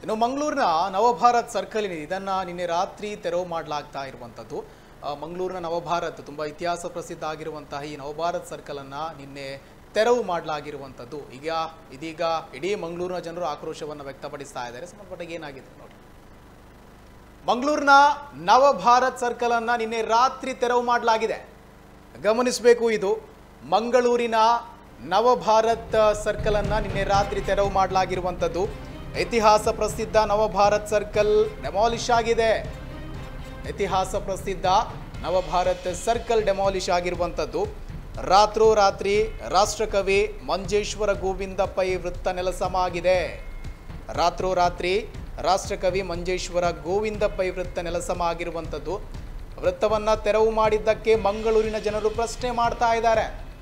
ಇನ್ನು ಮಂಗಳೂರಿನ ನವಭಾರತ್ ಸರ್ಕಲ್ ಏನಿದೆ ಇದನ್ನ ನಿನ್ನೆ ರಾತ್ರಿ ತೆರವು ಮಾಡಲಾಗ್ತಾ ಇರುವಂಥದ್ದು ಆ, ಮಂಗಳೂರಿನ ನವಭಾರತ್ ತುಂಬಾ ಇತಿಹಾಸ ಪ್ರಸಿದ್ಧ ಆಗಿರುವಂತಹ ಈ ನವಭಾರತ್ ಸರ್ಕಲ್ ಅನ್ನ ನಿನ್ನೆ ತೆರವು ಮಾಡಲಾಗಿರುವಂಥದ್ದು ಈಗ ಇದೀಗ ಇಡೀ ಮಂಗಳೂರಿನ ಜನರು ಆಕ್ರೋಶವನ್ನು ವ್ಯಕ್ತಪಡಿಸ್ತಾ ಇದ್ದಾರೆ ಸಂಬಂಧಪಟ್ಟ ಏನಾಗಿದೆ ನೋಡಿ ಮಂಗಳೂರಿನ ನವಭಾರತ್ ಸರ್ಕಲ್ ಅನ್ನ ನಿನ್ನೆ ರಾತ್ರಿ ತೆರವು ಮಾಡಲಾಗಿದೆ ಗಮನಿಸಬೇಕು ಇದು ಮಂಗಳೂರಿನ ನವಭಾರತ್ ಸರ್ಕಲ್ ಅನ್ನ ನಿನ್ನೆ ರಾತ್ರಿ ತೆರವು ಮಾಡಲಾಗಿರುವಂಥದ್ದು ಇತಿಹಾಸ ಪ್ರಸಿದ್ಧ ನವಭಾರತ್ ಸರ್ಕಲ್ ಡೆಮಾಲಿಷ್ ಆಗಿದೆ ಇತಿಹಾಸ ಪ್ರಸಿದ್ಧ ನವಭಾರತ್ ಸರ್ಕಲ್ ಡೆಮಾಲಿಷ್ ಆಗಿರುವಂಥದ್ದು ರಾತ್ರೋರಾತ್ರಿ ರಾಷ್ಟ್ರಕವಿ ಮಂಜೇಶ್ವರ ಗೋವಿಂದ ಪೈ ವೃತ್ತ ನೆಲಸಮ ಆಗಿದೆ ರಾತ್ರೋರಾತ್ರಿ ರಾಷ್ಟ್ರಕವಿ ಮಂಜೇಶ್ವರ ಗೋವಿಂದ ಪೈ ವೃತ್ತ ನೆಲಸಮ ಆಗಿರುವಂಥದ್ದು ವೃತ್ತವನ್ನ ತೆರವು ಮಾಡಿದ್ದಕ್ಕೆ ಮಂಗಳೂರಿನ ಜನರು ಪ್ರಶ್ನೆ ಮಾಡ್ತಾ ಇದ್ದಾರೆ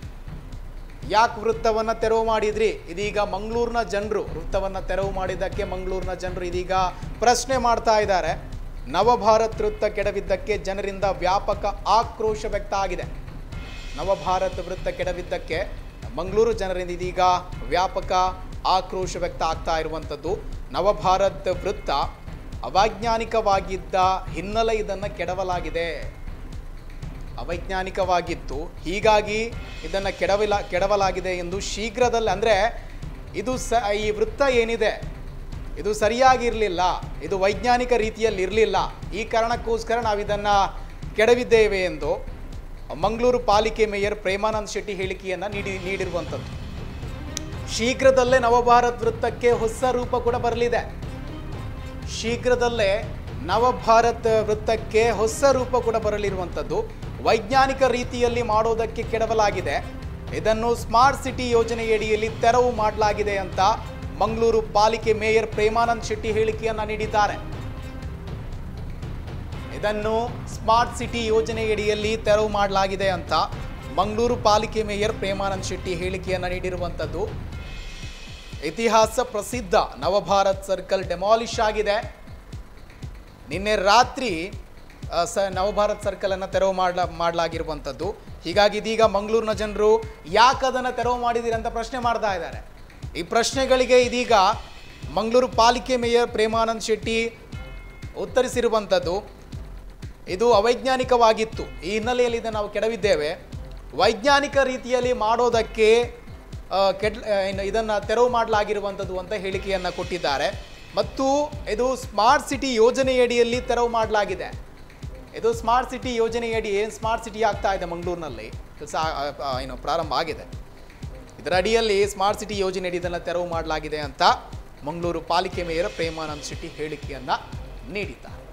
ಯಾಕೆ ವೃತ್ತವನ್ನ ತೆರವು ಮಾಡಿದ್ರಿ ಇದೀಗ ಮಂಗಳೂರಿನ ಜನರು ವೃತ್ತವನ್ನ ತೆರವು ಮಾಡಿದ್ದಕ್ಕೆ ಮಂಗಳೂರಿನ ಜನರು ಇದೀಗ ಪ್ರಶ್ನೆ ಮಾಡ್ತಾ ಇದ್ದಾರೆ ನವಭಾರತ್ ವೃತ್ತ ಕೆಡವಿದ್ದಕ್ಕೆ ಜನರಿಂದ ವ್ಯಾಪಕ ಆಕ್ರೋಶ ವ್ಯಕ್ತ ಆಗಿದೆ ನವಭಾರತ್ ವೃತ್ತ ಕೆಡವಿದ್ದಕ್ಕೆ ಮಂಗಳೂರು ಜನರಿಂದ ಇದೀಗ ವ್ಯಾಪಕ ಆಕ್ರೋಶ ವ್ಯಕ್ತ ಆಗ್ತಾ ಇರುವಂಥದ್ದು ನವಭಾರತ್ ವೃತ್ತ ಅವೈಜ್ಞಾನಿಕವಾಗಿದ್ದ ಹಿನ್ನೆಲೆ ಇದನ್ನು ಕೆಡವಲಾಗಿದೆ ಅವೈಜ್ಞಾನಿಕವಾಗಿತ್ತು ಹೀಗಾಗಿ ಇದನ್ನು ಕೆಡವಲ ಕೆಡವಲಾಗಿದೆ ಎಂದು ಶೀಘ್ರದಲ್ಲಿ ಅಂದರೆ ಇದು ಸ ಈ ವೃತ್ತ ಏನಿದೆ ಇದು ಸರಿಯಾಗಿರಲಿಲ್ಲ ಇದು ವೈಜ್ಞಾನಿಕ ರೀತಿಯಲ್ಲಿ ಇರಲಿಲ್ಲ ಈ ಕಾರಣಕ್ಕೋಸ್ಕರ ನಾವು ಇದನ್ನು ಕೆಡವಿದ್ದೇವೆ ಎಂದು ಮಂಗಳೂರು ಪಾಲಿಕೆ ಮೇಯರ್ ಪ್ರೇಮಾನಂದ್ ಶೆಟ್ಟಿ ಹೇಳಿಕೆಯನ್ನು ನೀಡಿ ನೀಡಿರುವಂಥದ್ದು ಶೀಘ್ರದಲ್ಲೇ ನವಭಾರತ್ ವೃತ್ತಕ್ಕೆ ಹೊಸ ರೂಪ ಕೂಡ ಬರಲಿದೆ ಶೀಘ್ರದಲ್ಲೇ ನವಭಾರತ್ ವೃತ್ತಕ್ಕೆ ಹೊಸ ರೂಪ ಕೂಡ ಬರಲಿರುವಂಥದ್ದು ವೈಜ್ಞಾನಿಕ ರೀತಿಯಲ್ಲಿ ಮಾಡೋದಕ್ಕೆ ಕೆಡವಲಾಗಿದೆ ಇದನ್ನು ಸ್ಮಾರ್ಟ್ ಸಿಟಿ ಯೋಜನೆಯಡಿಯಲ್ಲಿ ತೆರವು ಮಾಡಲಾಗಿದೆ ಅಂತ ಮಂಗಳೂರು ಪಾಲಿಕೆ ಮೇಯರ್ ಪ್ರೇಮಾನಂದ್ ಶೆಟ್ಟಿ ಹೇಳಿಕೆಯನ್ನ ನೀಡಿದ್ದಾರೆ ಇದನ್ನು ಸ್ಮಾರ್ಟ್ ಸಿಟಿ ಯೋಜನೆಯಡಿಯಲ್ಲಿ ತೆರವು ಮಾಡಲಾಗಿದೆ ಅಂತ ಮಂಗಳೂರು ಪಾಲಿಕೆ ಮೇಯರ್ ಪ್ರೇಮಾನಂದ್ ಶೆಟ್ಟಿ ಹೇಳಿಕೆಯನ್ನ ನೀಡಿರುವಂಥದ್ದು ಇತಿಹಾಸ ಪ್ರಸಿದ್ಧ ನವಭಾರತ್ ಸರ್ಕಲ್ ಡೆಮಾಲಿಷ್ ಆಗಿದೆ ನಿನ್ನೆ ರಾತ್ರಿ ಆ, ಸ ನವಭಾರತ್ ಸರ್ಕಲನ್ನು ತೆರವು ಮಾಡಲ ಮಾಡಲಾಗಿರುವಂಥದ್ದು ಹೀಗಾಗಿ ಇದೀಗ ಮಂಗಳೂರಿನ ಜನರು ಯಾಕೆ ಅದನ್ನು ತೆರವು ಮಾಡಿದ್ದೀರಿ ಅಂತ ಪ್ರಶ್ನೆ ಮಾಡ್ತಾ ಇದ್ದಾರೆ ಈ ಪ್ರಶ್ನೆಗಳಿಗೆ ಇದೀಗ ಮಂಗಳೂರು ಪಾಲಿಕೆ ಮೇಯರ್ ಪ್ರೇಮಾನಂದ್ ಶೆಟ್ಟಿ ಉತ್ತರಿಸಿರುವಂಥದ್ದು ಇದು ಅವೈಜ್ಞಾನಿಕವಾಗಿತ್ತು ಈ ಹಿನ್ನೆಲೆಯಲ್ಲಿ ಇದನ್ನು ನಾವು ಕೆಡವಿದ್ದೇವೆ ವೈಜ್ಞಾನಿಕ ರೀತಿಯಲ್ಲಿ ಮಾಡೋದಕ್ಕೆ ಆ, ಕೆಡ್ ಇದನ್ನು ತೆರವು ಮಾಡಲಾಗಿರುವಂಥದ್ದು ಅಂತ ಹೇಳಿಕೆಯನ್ನು ಕೊಟ್ಟಿದ್ದಾರೆ ಮತ್ತು ಇದು ಸ್ಮಾರ್ಟ್ ಸಿಟಿ ಯೋಜನೆಯಡಿಯಲ್ಲಿ ತೆರವು ಮಾಡಲಾಗಿದೆ ಇದು ಸ್ಮಾರ್ಟ್ ಸಿಟಿ ಯೋಜನೆಯಡಿ ಏನು ಸ್ಮಾರ್ಟ್ ಸಿಟಿ ಆಗ್ತಾ ಇದೆ ಮಂಗಳೂರಿನಲ್ಲಿ ಕೆಲಸ ಏನು ಪ್ರಾರಂಭ ಆಗಿದೆ ಇದರ ಅಡಿಯಲ್ಲಿ ಸ್ಮಾರ್ಟ್ ಸಿಟಿ ಯೋಜನೆಯಡಿ ಇದನ್ನು ತೆರವು ಮಾಡಲಾಗಿದೆ ಅಂತ ಮಂಗಳೂರು ಪಾಲಿಕೆ ಮೇಯರ್ ಪ್ರೇಮಾನಂದ್ ಶೆಟ್ಟಿ ಹೇಳಿಕೆಯನ್ನು ನೀಡಿದ್ದಾರೆ